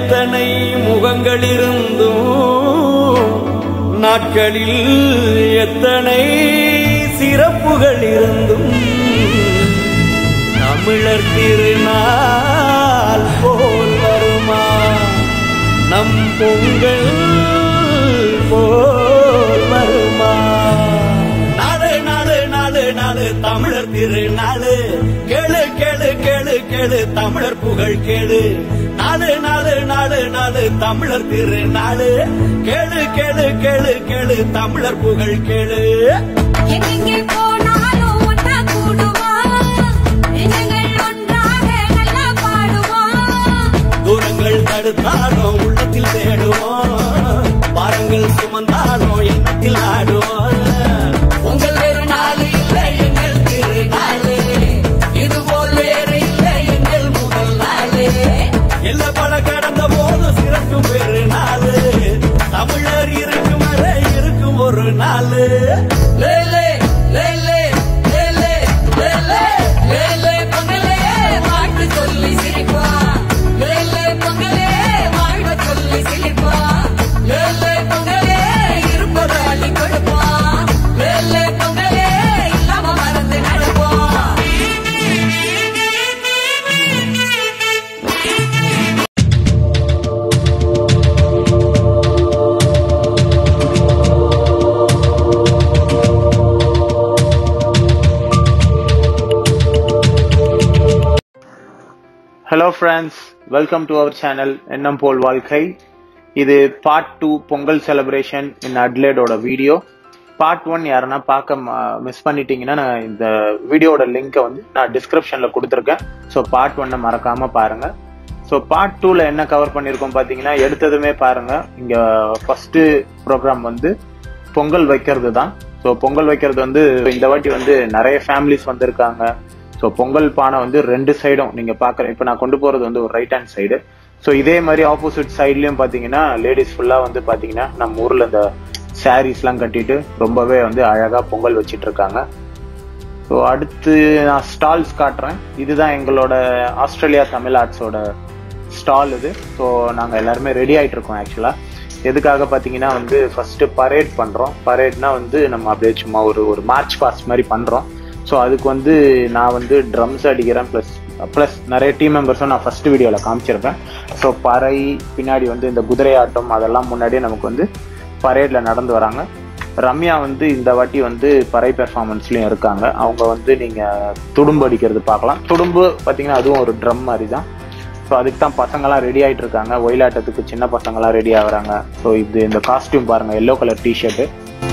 எத்தனை முகங்கள் இருந்தும் நாட்களில் எத்தனை சிறப்புகள் இருந்தும் தமிழர் திருநாள் போல் வருமா நம் பொங்கல் போல் வருமா நாடு நாடு நாடு நாடு தமிழர் திருநாடு கேளு கேளு கேளு கேளு தமிழர் புகழ் கேளு நாடு நாடு நாடு நாடு தமிழர் திருநாடு கேளு கேளு கேளு கேளு தமிழர் புகழ் கேளு எங்கெங்கே போனாலும் ஒன்னா கூடுவோம் நெஞ்சங்கள் ஒன்றாக நல்லா பாடுவோம் தூரங்கள் தடுத்தாலும் உள்ளத்தில் தேடுவோம் பாரங்கள் சுமந்தாலும் எண்ணத்தில் ஆடுவோம் உங்கள் வேறு நாள் இல்லை எங்கள் திருநாள் இது போல் வேறு இல்லை எங்கள் முதல் நாள் எல்லா பல கடந்த போது சிறக்கும் பெரு நாள் தமிழர் இருக்கும் வரை இருக்கும் ஒரு நாள் லேலே லேலே லேலே லேலே லேலே பொங்கலே வாழ்த்து சொல்லி சிரிப்போம் லேலே பொங்கலே வாழ்வ சொல்லி சிரிப்போம் லேலே பொங்கலே இருப்பதை அள்ளி கொடுப்போம் லேலே பொங்கலே இல்லாம மறந்து நடப்போம் hello friends welcome to our channel எண்ணம் போல் வாழ்க்கை இது part two Pongal celebration in அட்லேடோட வீடியோ பார்ட் ஒன் யாருன்னா பார்க்க மிஸ் பண்ணிட்டீங்கன்னா நான் இந்த வீடியோட லிங்கை வந்து நான் டிஸ்கிரிப்ஷனில் கொடுத்துருக்கேன் ஸோ பார்ட் ஒன்னை மறக்காம பாருங்க ஸோ பார்ட் டூவில் என்ன கவர் பண்ணியிருக்கோம் பார்த்தீங்கன்னா எடுத்ததுமே பாருங்க இங்கே ஃபர்ஸ்ட் ப்ரோக்ராம் வந்து பொங்கல் வைக்கிறது தான் ஸோ பொங்கல் வைக்கிறது வந்து இந்த வாட்டி வந்து நிறைய ஃபேமிலிஸ் வந்திருக்காங்க ஸோ பொங்கல் பானை வந்து ரெண்டு சைடும் நீங்க பாக்குற இப்போ நான் கொண்டு போறது வந்து ஒரு ரைட் ஹேண்ட் சைடு ஸோ இதே மாதிரி ஆப்போசிட் சைட்லயும் பாத்தீங்கன்னா லேடிஸ் ஃபுல்லா வந்து பாத்தீங்கன்னா நம்ம ஊர்ல இந்த சாரீஸ்லாம் கட்டிட்டு ரொம்பவே வந்து அழகா பொங்கல் வச்சிட்டு இருக்காங்க ஸோ அடுத்து நான் ஸ்டால்ஸ் காட்டுறேன் இதுதான் எங்களோட ஆஸ்திரேலியா தமிழ் ஆர்ட்ஸோட ஸ்டால் இது ஸோ நாங்கள் எல்லாருமே ரெடி ஆயிட்டு இருக்கோம் ஆக்சுவலாக எதுக்காக பார்த்தீங்கன்னா வந்து ஃபர்ஸ்ட் பரேட் பண்ணுறோம் பரேட்னா வந்து நம்ம அப்படியே சும்மா ஒரு ஒரு மார்ச் பாஸ்ட் மாதிரி பண்ணுறோம் ஸோ அதுக்கு வந்து நான் வந்து ட்ரம்ஸ் அடிக்கிறேன் ப்ளஸ் ப்ளஸ் நிறைய டீம் மெம்பர்ஸும் நான் ஃபர்ஸ்ட் வீடியோவில் காமிச்சிருப்பேன் ஸோ பறை பின்னாடி வந்து இந்த குதிரை ஆட்டம் அதெல்லாம் முன்னாடியே நமக்கு வந்து பரேடில் நடந்து வராங்க ரம்யா வந்து இந்த வாட்டி வந்து பறை பெர்ஃபார்மன்ஸ்லயும் இருக்காங்க அவங்க வந்து நீங்க துடும்பு அடிக்கிறது பார்க்கலாம் துடும்பு பார்த்தீங்கன்னா அதுவும் ஒரு ட்ரம் மாதிரி தான் ஸோ அதுக்கு தான் பசங்களாம் ரெடி ஆயிட்டு இருக்காங்க ஒயிலாட்டத்துக்கு சின்ன பசங்களாம் ரெடி ஆகுறாங்க ஸோ இது இந்த காஸ்டியூம் பாருங்க எல்லோ கலர் டிஷர்ட்டு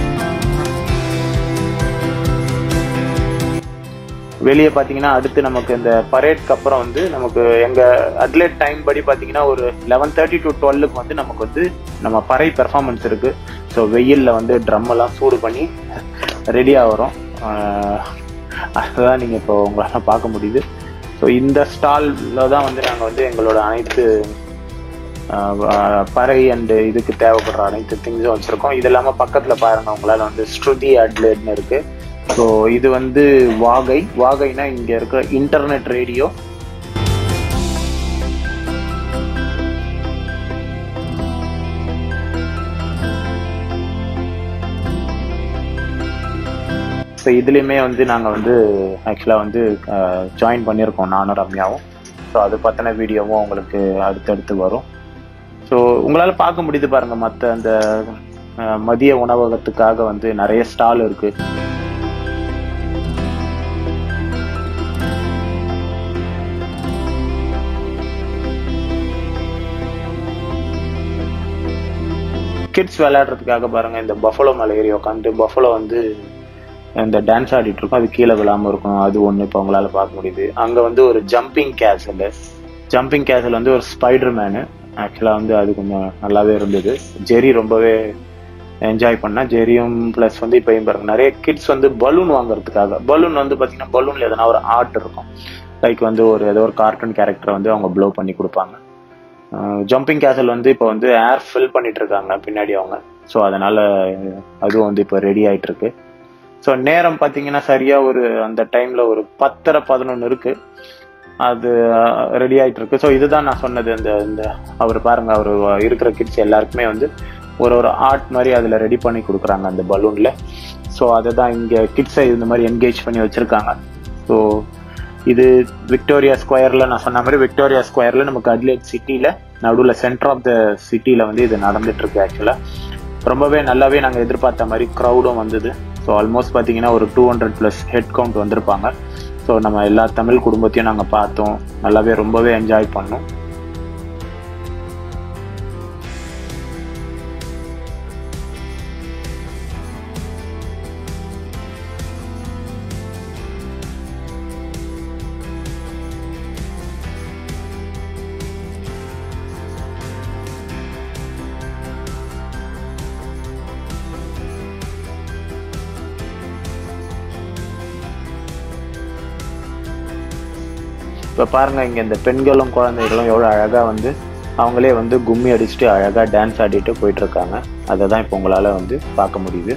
வெளியே பார்த்தீங்கன்னா அடுத்து நமக்கு இந்த பரேட்க்கு அப்புறம் வந்து நமக்கு எங்க அட்லெட் டைம் படி பார்த்தீங்கன்னா ஒரு லெவன் தேர்ட்டி டு டுவெல்லுக்கு வந்து நமக்கு வந்து நம்ம பறை பெர்ஃபார்மன்ஸ் இருக்கு ஸோ வெயிலில் வந்து ட்ரம் எல்லாம் சூடு பண்ணி ரெடியாக வரும் ஆஹ் அதுதான் நீங்கள் இப்போ உங்களால் பார்க்க முடியுது ஸோ இந்த ஸ்டாலில் தான் வந்து நாங்கள் வந்து எங்களோட அனைத்து ஆஹ் பறை அண்டு இதுக்கு தேவைப்படுற அனைத்து திங்ஸும் வச்சுருக்கோம் இது இல்லாமல் பக்கத்தில் பாருங்க உங்களால் வந்து ஸ்ருதி அட்லேட்னு இருக்கு ஸோ இது வந்து வாகை வாகைனா இங்கே இருக்கிற இன்டர்நெட் ரேடியோ ஸோ இதுலேயுமே வந்து நாங்கள் வந்து ஆக்சுவலாக வந்து ஜாயின் பண்ணியிருக்கோம் நானும் ரம்யாவும் ஸோ அது பற்றின வீடியோவும் உங்களுக்கு அடுத்தடுத்து வரும் ஸோ உங்களால் பார்க்க முடியுது பாருங்க மற்ற அந்த அஹ், மதிய உணவகத்துக்காக வந்து நிறைய ஸ்டால் இருக்கு கிட்ஸ் விளையாடுறதுக்காக பாருங்க இந்த பஃபலோ மேலே ஏறி உட்காந்து பஃபலோ வந்து இந்த டான்ஸ் ஆடிட்டு இருக்கும் அது கீழே விழாம இருக்கும் அது ஒன்று இப்போ உங்களால பார்க்க முடியுது அங்க வந்து ஒரு ஜம்பிங் கேசல் ஜம்பிங் கேசல் வந்து ஒரு ஸ்பைடர் மேனு ஆக்சுவலாக வந்து அது கொஞ்சம் நல்லாவே இருந்தது ஜெரி ரொம்பவே என்ஜாய் பண்ணா ஜெரியும் ப்ளஸ் வந்து இப்போ பாருங்க நிறைய கிட்ஸ் வந்து பலூன் வாங்குறதுக்காக பலூன் வந்து பார்த்தீங்கன்னா பலூன்ல எதனா ஒரு ஆர்ட் இருக்கும் லைக் வந்து ஒரு ஏதோ ஒரு கார்ட்டூன் கேரக்டரை வந்து அவங்க ப்ளோ பண்ணி கொடுப்பாங்க ஜம்பிங் கேசல் வந்து இப்போ வந்து ஏர் ஃபில் பண்ணிட்டு இருக்காங்க பின்னாடி அவங்க ஸோ அதனால அதுவும் வந்து இப்போ ரெடி ஆயிட்டு இருக்கு ஸோ நேரம் பார்த்தீங்கன்னா சரியா ஒரு அந்த டைம்ல ஒரு பத்தரை பதினொன்று இருக்கு அது ரெடி ஆயிட்டு இருக்கு ஸோ இதுதான் நான் சொன்னது இந்த இந்த அவர் பாருங்க அவர் இருக்கிற கிட்ஸ் எல்லாருக்குமே வந்து ஒரு ஒரு ஆர்ட் மாதிரி அதில் ரெடி பண்ணி கொடுக்குறாங்க அந்த பலூன்ல ஸோ அதை தான் இங்கே கிட்ஸை இந்த மாதிரி என்கேஜ் பண்ணி வச்சிருக்காங்க ஸோ இது விக்டோரியா ஸ்கொயர்ல நான் சொன்ன மாதிரி விக்டோரியா ஸ்கொயர்ல நமக்கு அட்லேட் சிட்டில நடுவில் சென்டர் ஆஃப் த சிட்டில வந்து இது நடந்துட்டு இருக்கு ஆக்சுவலா ரொம்பவே நல்லாவே நாங்கள் எதிர்பார்த்த மாதிரி க்ரௌடும் வந்தது ஸோ ஆல்மோஸ்ட் பார்த்தீங்கன்னா ஒரு two hundred plus head count வந்திருப்பாங்க ஸோ நம்ம எல்லா தமிழ் குடும்பத்தையும் நாங்கள் பார்த்தோம் நல்லாவே ரொம்பவே என்ஜாய் பண்ணோம் இப்போ பாருங்க இங்க இந்த பெண்களும் குழந்தைகளும் எவ்வளோ அழகா வந்து அவங்களே வந்து கும்மி அடிச்சுட்டு அழகா டான்ஸ் ஆடிட்டு போயிட்டு இருக்காங்க அதை தான் இப்போ உங்களால வந்து பார்க்க முடியுது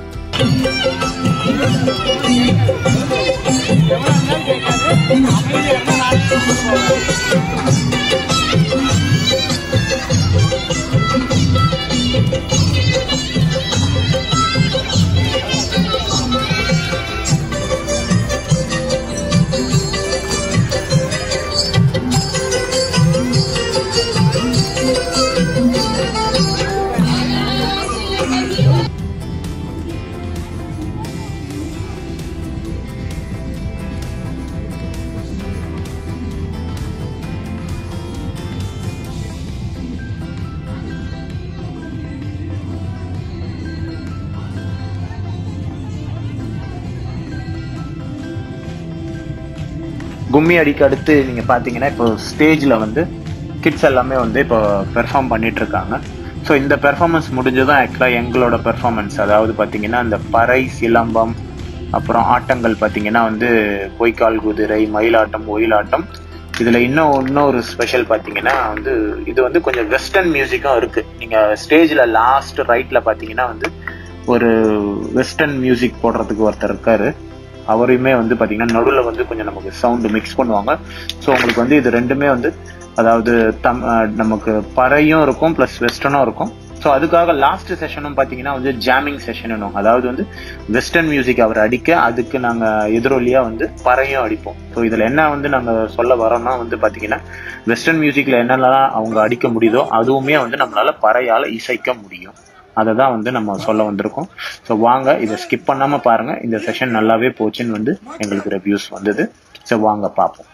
கும்மி அடிக்கு அடுத்து நீங்க பாத்தீங்கன்னா இப்போ ஸ்டேஜ்ல வந்து கிட்ஸ் எல்லாமே வந்து இப்போ பெர்ஃபார்ம் பண்ணிட்டு இருக்காங்க ஸோ இந்த பெர்ஃபார்மன்ஸ் முடிஞ்சதும் ஆக்சுவலாக எங்களோட பெர்ஃபார்மன்ஸ் அதாவது பார்த்தீங்கன்னா இந்த பறை சிலம்பம் அப்புறம் ஆட்டங்கள் பார்த்தீங்கன்னா வந்து பொய்க்கால் குதிரை மயிலாட்டம் ஒயிலாட்டம் இதுல இன்னும் இன்னொரு ஸ்பெஷல் பார்த்தீங்கன்னா வந்து இது வந்து கொஞ்சம் வெஸ்டர்ன் மியூசிக்கும் இருக்கு நீங்க ஸ்டேஜ்ல லாஸ்ட் ரைட்ல பார்த்தீங்கன்னா வந்து ஒரு வெஸ்டர்ன் மியூசிக் போடுறதுக்கு ஒருத்தர் இருக்காரு அவரையுமே வந்து பாத்தீங்கன்னா நடுவில் வந்து கொஞ்சம் நமக்கு சவுண்டு மிக்ஸ் பண்ணுவாங்க ஸோ உங்களுக்கு வந்து இது ரெண்டுமே வந்து அதாவது தம் அஹ் நமக்கு பறையும் இருக்கும் ப்ளஸ் வெஸ்டர்னும் இருக்கும் ஸோ அதுக்காக லாஸ்ட் செஷனும் பார்த்தீங்கன்னா வந்து ஜாமிங் செஷன் அதாவது வந்து வெஸ்டர்ன் மியூசிக் அவர் அடிக்க அதுக்கு நாங்கள் எதிரொலியா வந்து பறையும் அடிப்போம் ஸோ இதில் என்ன வந்து நாங்கள் சொல்ல வரோம்னா வந்து பார்த்தீங்கன்னா வெஸ்டர்ன் மியூசிக்கில் என்னென்னலாம் அவங்க அடிக்க முடியுதோ அதுவுமே வந்து நம்மளால பறையால் இசைக்க முடியும் அதை தான் வந்து நம்ம சொல்ல வந்திருக்கோம் ஸோ வாங்க இதை ஸ்கிப் பண்ணாம பாருங்க இந்த செஷன் நல்லாவே போச்சுன்னு வந்து எங்களுக்கு ரிவ்யூஸ் வந்தது ஸோ வாங்க பார்ப்போம்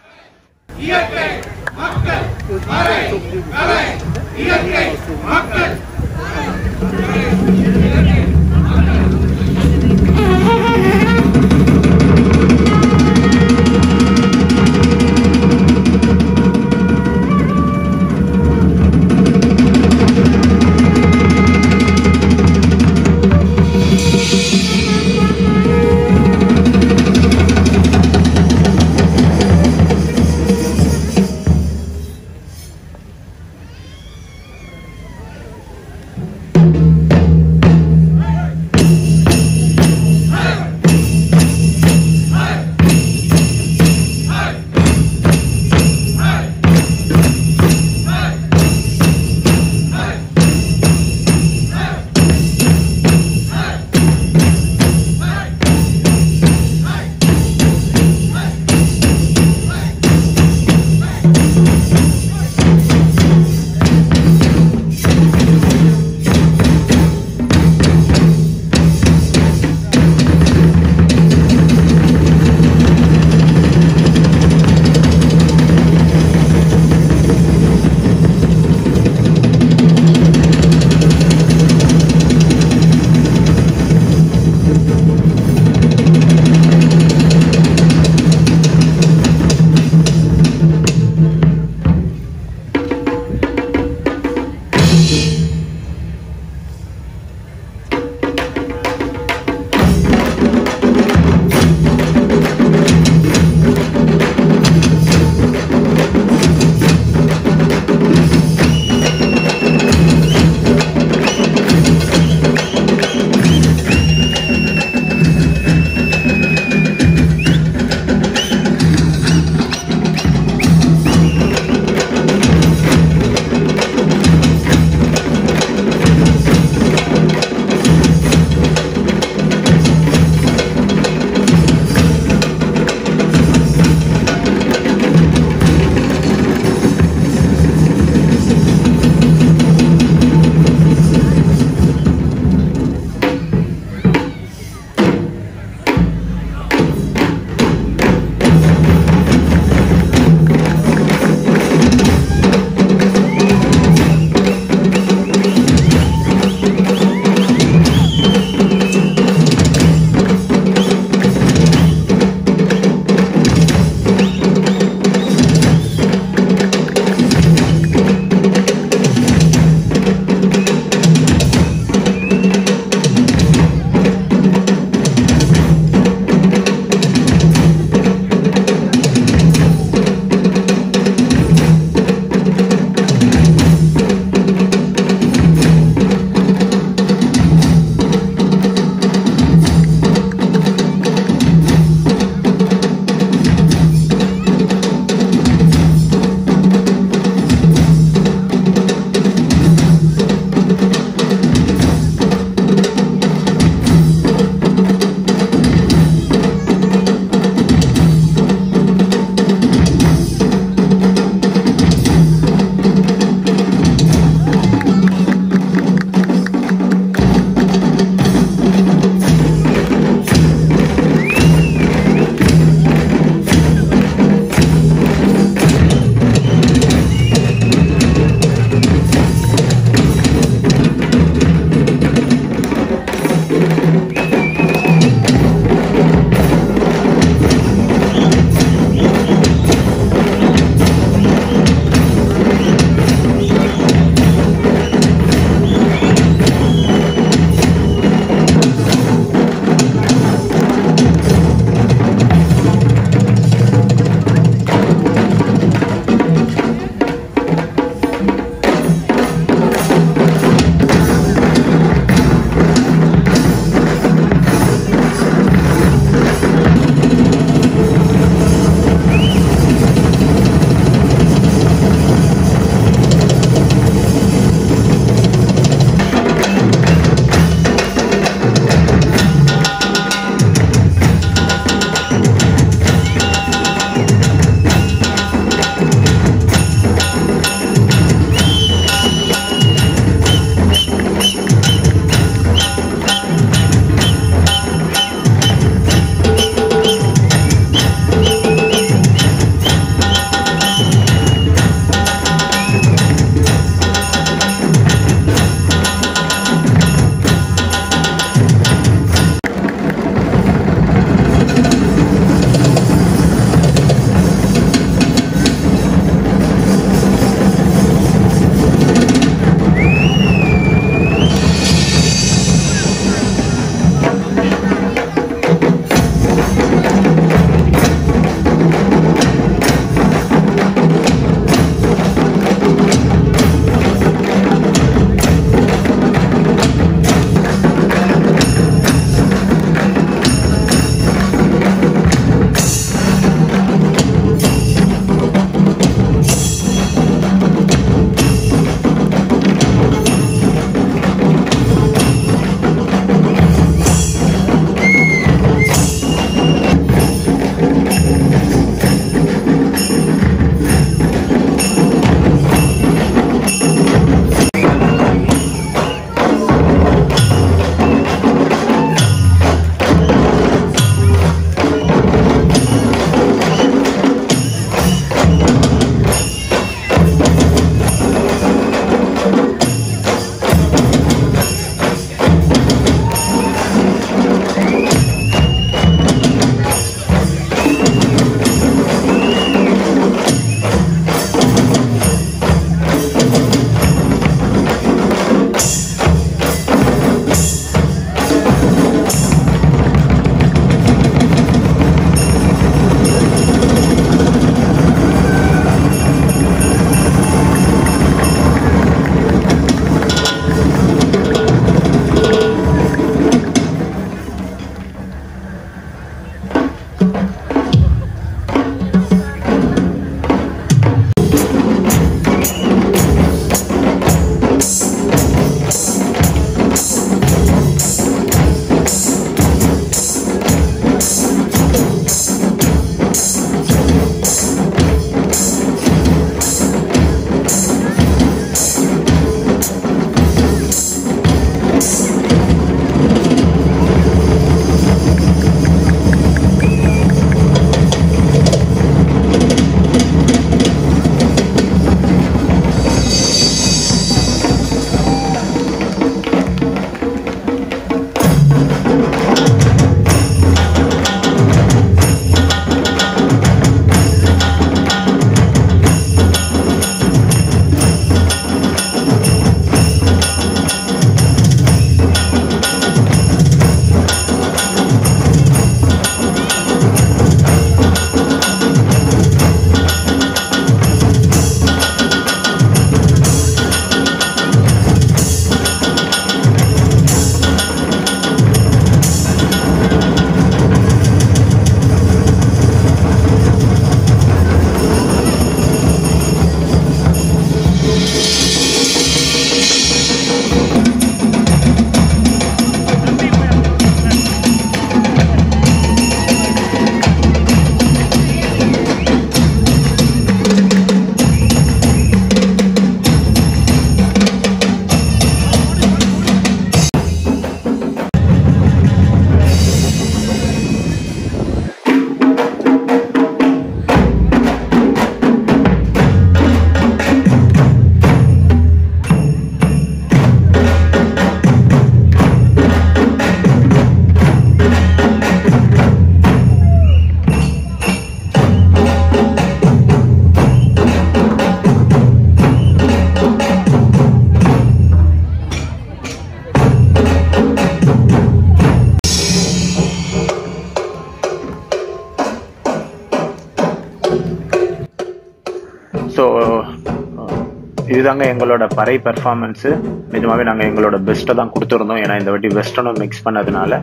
இதுதாங்க எங்களோட பறை பெர்ஃபார்மன்ஸ் நிஜமாவே நாங்க எங்களோட பெஸ்ட்டை தான் கொடுத்துருந்தோம் ஏன்னா இந்த வாட்டி வெஸ்டர்னும் மிக்ஸ் பண்ணதுனால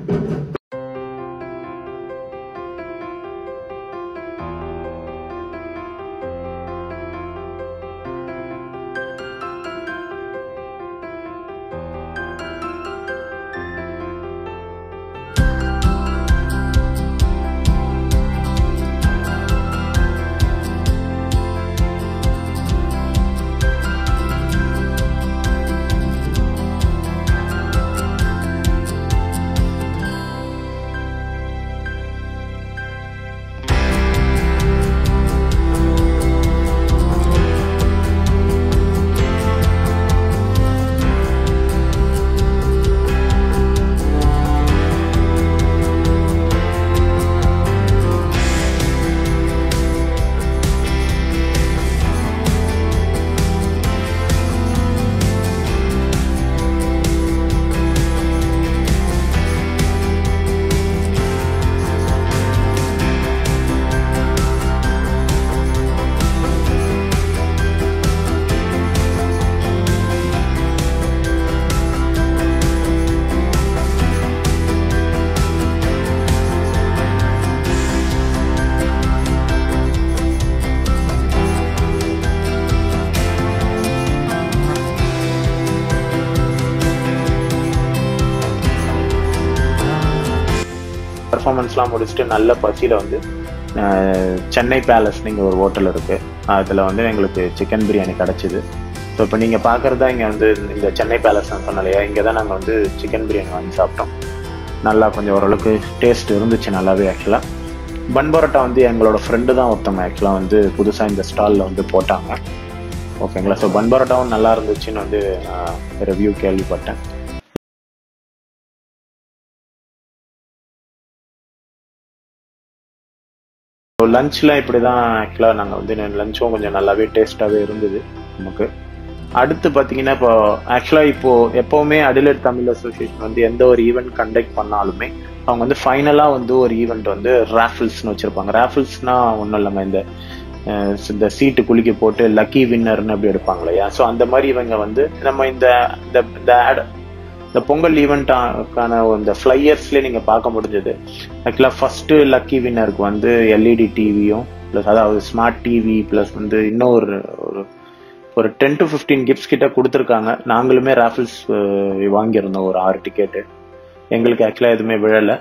பர்ஃபார்மன்ஸ்லாம் முடிச்சுட்டு நல்ல பசியில் வந்து அஹ், சென்னை பேலஸ் நீங்கள் ஒரு ஹோட்டல் இருக்கு அதில் வந்து எங்களுக்கு சிக்கன் பிரியாணி கிடச்சிது ஸோ இப்போ நீங்கள் பார்க்குறதா இங்கே வந்து இந்த சென்னை பேலஸ் நான் சொன்னேன் இல்லையா இங்கே தான் நாங்கள் வந்து சிக்கன் பிரியாணி வாங்கி சாப்பிட்டோம் நல்லா கொஞ்சம் ஓரளவுக்கு டேஸ்ட் இருந்துச்சு நல்லாவே ஆக்சுவலாக பன் பரோட்டா வந்து எங்களோட ஃப்ரெண்டு தான் ஒருத்தவங்க ஆக்சுவலாக வந்து புதுசாக இந்த ஸ்டாலில் வந்து போட்டாங்க ஓகேங்களா ஸோ பன் பரோட்டாவும் நல்லா இருந்துச்சுன்னு வந்து நான் ரிவ்யூ கேள்விப்பட்டேன் லஞ்ச்லாம் இப்படி தான் ஆக்சுவலாக நாங்கள் வந்து லஞ்சும் கொஞ்சம் நல்லாவே டேஸ்ட்டாகவே இருந்தது நமக்கு அடுத்து பார்த்தீங்கன்னா இப்போ ஆக்சுவலாக இப்போ எப்போவுமே அடிலேட் தமிழ் அசோசியேஷன் வந்து எந்த ஒரு ஈவெண்ட் கண்டக்ட் பண்ணாலுமே அவங்க வந்து ஃபைனலாக வந்து ஒரு ஈவெண்ட் வந்து ரேஃபிள்ஸ்னு வச்சுருப்பாங்க ரேஃபிள்ஸ்னா ஒன்றும் இல்லைங்க இந்த அஹ், இந்த சீட்டு குலுக்கி போட்டு லக்கி வின்னர்னு அப்படி எடுப்பாங்க இல்லையா ஸோ அந்த மாதிரி இவங்க வந்து நம்ம இந்த இந்த- இந்த ad இந்த பொங்கல் ஈவெண்ட்டான இந்த ஃப்ளையர்ஸ்லேயே நீங்கள் பார்க்க முடிஞ்சது ஆக்சுவலாக ஃபர்ஸ்ட் லக்கி வின்னருக்கு வந்து எல்இடி டிவியும் ப்ளஸ் அதாவது ஸ்மார்ட் டிவி ப்ளஸ் வந்து இன்னும் ஒரு ஒரு ஒரு டென் டு ஃபிஃப்டீன் கிஃப்ட்ஸ் கிட்ட கொடுத்துருக்காங்க நாங்களுமே ராஃபிள்ஸ் வாங்கியிருந்தோம் ஒரு ஆறு டிக்கெட்டு எங்களுக்கு ஆக்சுவலாக எதுவுமே விழலை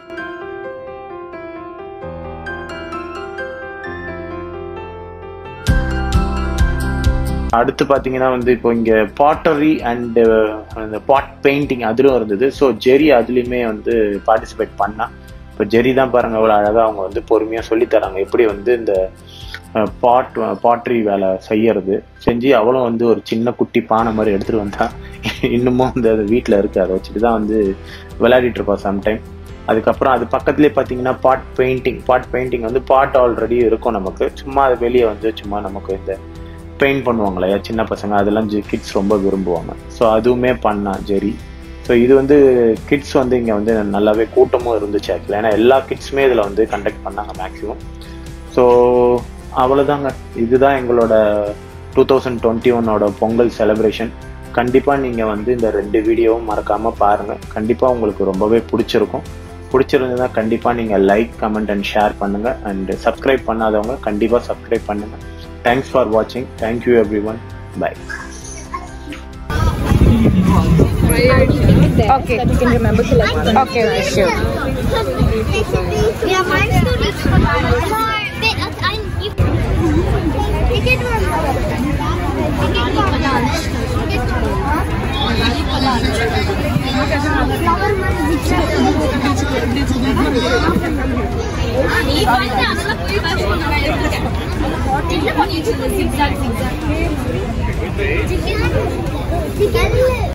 அடுத்து பாத்தீங்கன்னா வந்து இப்போ இங்க பாட்டரி அண்ட் அந்த பாட் பெயிண்டிங் அதிலும் இருந்தது ஸோ ஜெரி அதுலயுமே வந்து பார்ட்டிசிபேட் பண்ணா இப்போ ஜெரி தான் பாருங்க அவ்வளோ அழகா அவங்க வந்து பொறுமையா சொல்லி தராங்க எப்படி வந்து இந்த பாட் பாட்ரி வேலை செய்யறது செஞ்சு அவளும் வந்து ஒரு சின்ன குட்டி பானை மாதிரி எடுத்துட்டு வந்தா இன்னமும் அந்த வீட்டில் இருக்கு அதை வச்சுட்டு தான் வந்து விளையாடிட்டு இருப்பா சம்டைம் அதுக்கப்புறம் அது பக்கத்துலேயே பார்த்தீங்கன்னா பாட் பெயிண்டிங் பாட் பெயிண்டிங் வந்து பாட் ஆல்ரெடி இருக்கும் நமக்கு சும்மா அது வெளியே வந்து சும்மா நமக்கு இந்த பெயிண்ட் பண்ணுவாங்க இல்லையா சின்ன பசங்க அதெல்லாம் கிட்ஸ் ரொம்ப விரும்புவாங்க ஸோ அதுவுமே பண்ணா ஜெரி ஸோ இது வந்து கிட்ஸ் வந்து இங்கே வந்து நல்லாவே கூட்டமும் இருந்துச்சு ஆக்சுவலாக ஏன்னா எல்லா கிட்ஸுமே இதில் வந்து கண்டக்ட் பண்ணாங்க மேக்ஸிமம் ஸோ அவ்வளோதாங்க இதுதான் எங்களோட டூ தௌசண்ட் டுவெண்ட்டி ஒன்னோட பொங்கல் செலிப்ரேஷன் கண்டிப்பாக நீங்கள் வந்து இந்த ரெண்டு வீடியோவும் மறக்காமல் பாருங்கள் கண்டிப்பாக உங்களுக்கு ரொம்பவே பிடிச்சிருக்கும் பிடிச்சிருந்ததுன்னா கண்டிப்பாக நீங்கள் லைக் கமெண்ட் அண்ட் ஷேர் பண்ணுங்கள் அண்ட் சப்ஸ்கிரைப் பண்ணாதவங்க கண்டிப்பாக சப்ஸ்கிரைப் பண்ணுங்கள் தேங்க்ஸ் ஃபார் வாட்சிங் thank you everyone bye Okay, you can remember to like. Okay, okay, sure. Yeah, mine's still needs to Wait, I you Take it for Take it for lunch. Take it for lunch. நீ பண்ண அதெல்லாம் போய் watch பண்ண நான் இருக்கேன் என்ன பண்ணிட்டு இருந்த சிக்ஸாக் சிக்ஸாக் Chicken. Chicken.